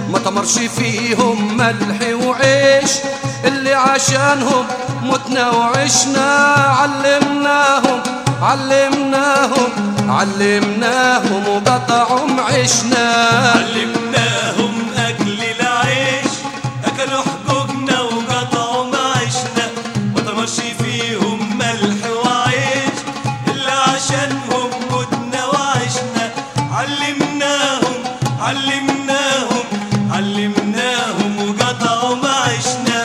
ما تمرش فيهم ملح وعيش اللي عشانهم متنا وعشنا علمناهم علمناهم علمناهم وقطعهم عشنا علمناهم أكل العيش أكلوا حقوقنا وقطعوا معيشنا ما تمرش فيهم ملح وعيش إلا عشانهم متنا وعشنا علمناهم علمناهم علمناهم وقطعوا معيشنا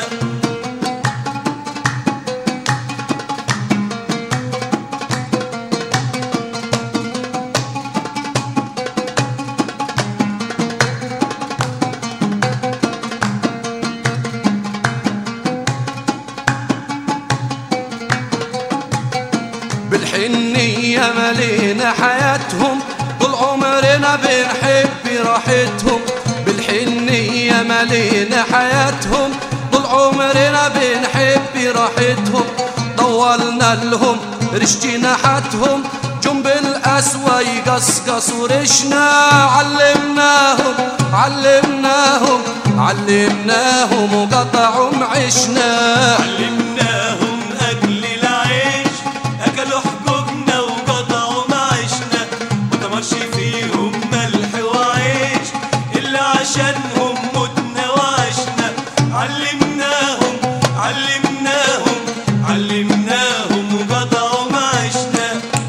بالحنية ملينا حياتهم طول عمرنا بنحب راحتهم بالحنية ملينا حياتهم طول عمرنا بنحب راحتهم طولنا لهم رشت نحتهم جنب الأسوى يقصقص ورشنا علمناهم علمناهم علمناهم وقطعهم عشنا علمناهم أكل العيش أكلوا حقوقنا وقطعوا معيشنا ما تمرش فيهم ملح وعيش إلا عشانهم متنا وعشنا علمناهم علمناهم علمناهم وقطعوا معيشنا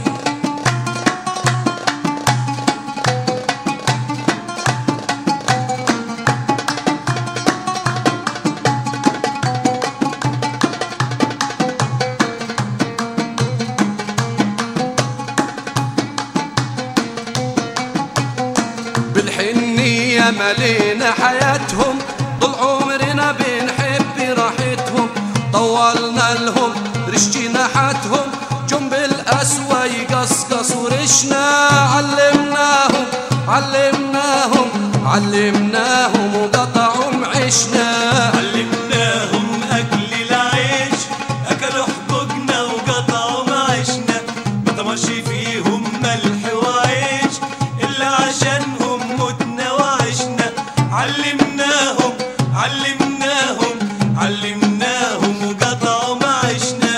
بالحنية ملينا حياتهم طول عمرنا بنحب راحتهم طولنا لهم رشت نحتهم جنب الأسوى يقصقص ورشنا علمناهم علمناهم علمناهم وقطعهم عشنا علمناهم أكل العيش أكلوا حقوقنا وقطعوا معيشنا ما تمرش فيهم ملح وعيش إلا عشانهم متنا وعشنا علمناهم علمناهم علمناهم وقطعوا معيشنا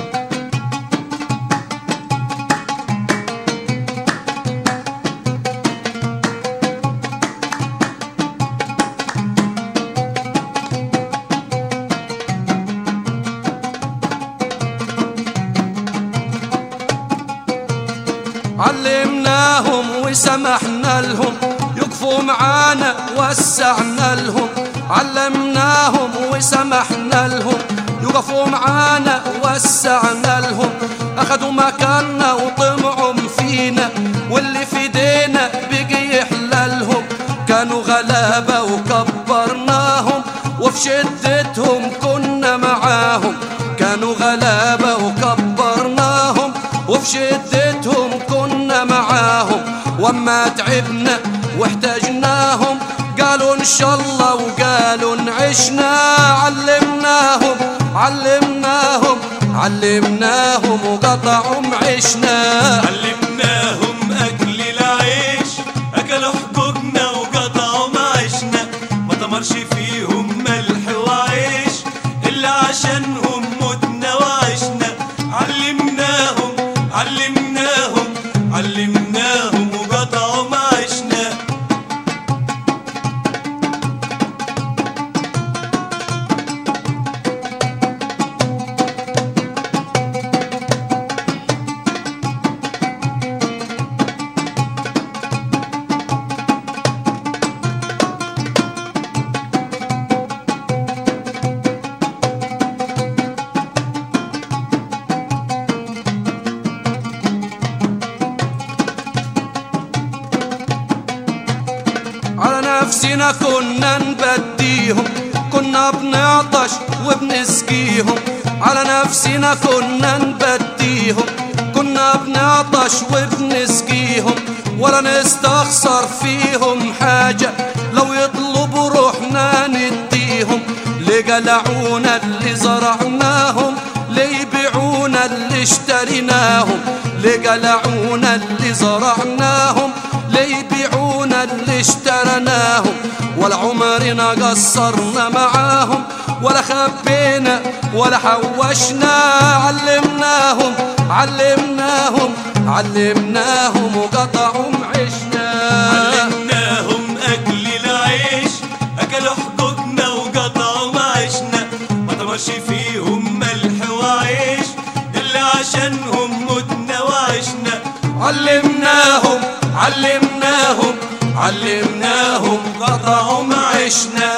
علمناهم وسمحنا لهم يقفوا معانا وسعنا لهم علمناهم وسمحنا لهم يقفوا معانا وسعنا لهم أخذوا مكاننا وطمعوا فينا واللي في ايدينا بقي يحللهم كانوا غلابة وكبرناهم وفي شدتهم كنا معاهم كانوا غلابة وكبرناهم وفي شدتهم كنا معاهم وما تعبنا واحتاجناهم قالوا ان شاء الله وقالوا عشنا علمناهم علمناهم علمناهم وقطعهم عشنا علمناهم أكل العيش أكلوا حقوقنا وقطعوا معيشنا ما تمرش فيهم ملح وعيش إلا عشانهم متنا وعشنا علمناهم علمناهم علمناهم وقطعوا معيشنا على نفسنا كنا نبديهم كنا بنعطش وبنسقيهم على نفسنا كنا نبديهم كنا بنعطش وبنسقيهم ولا نستخسر فيهم حاجة لو يطلبوا روحنا نديهم لقلعونا اللي زرعناهم ليبيعونا اللي اشتريناهم لقلعونا اللي زرعناهم ليبيعونا اللي اشترناهم ولا عمرنا قصرنا معاهم ولا خبينا ولا حوشنا علمناهم علمناهم علمناهم وقطعوا عشنا علمناهم أكل العيش أكلوا حقوقنا وقطعوا معيشنا ما طمرش فيهم ملح وعيش إلا عشانهم متنا وعشنا علمناهم علمناهم علمناهم قطعوا عشنا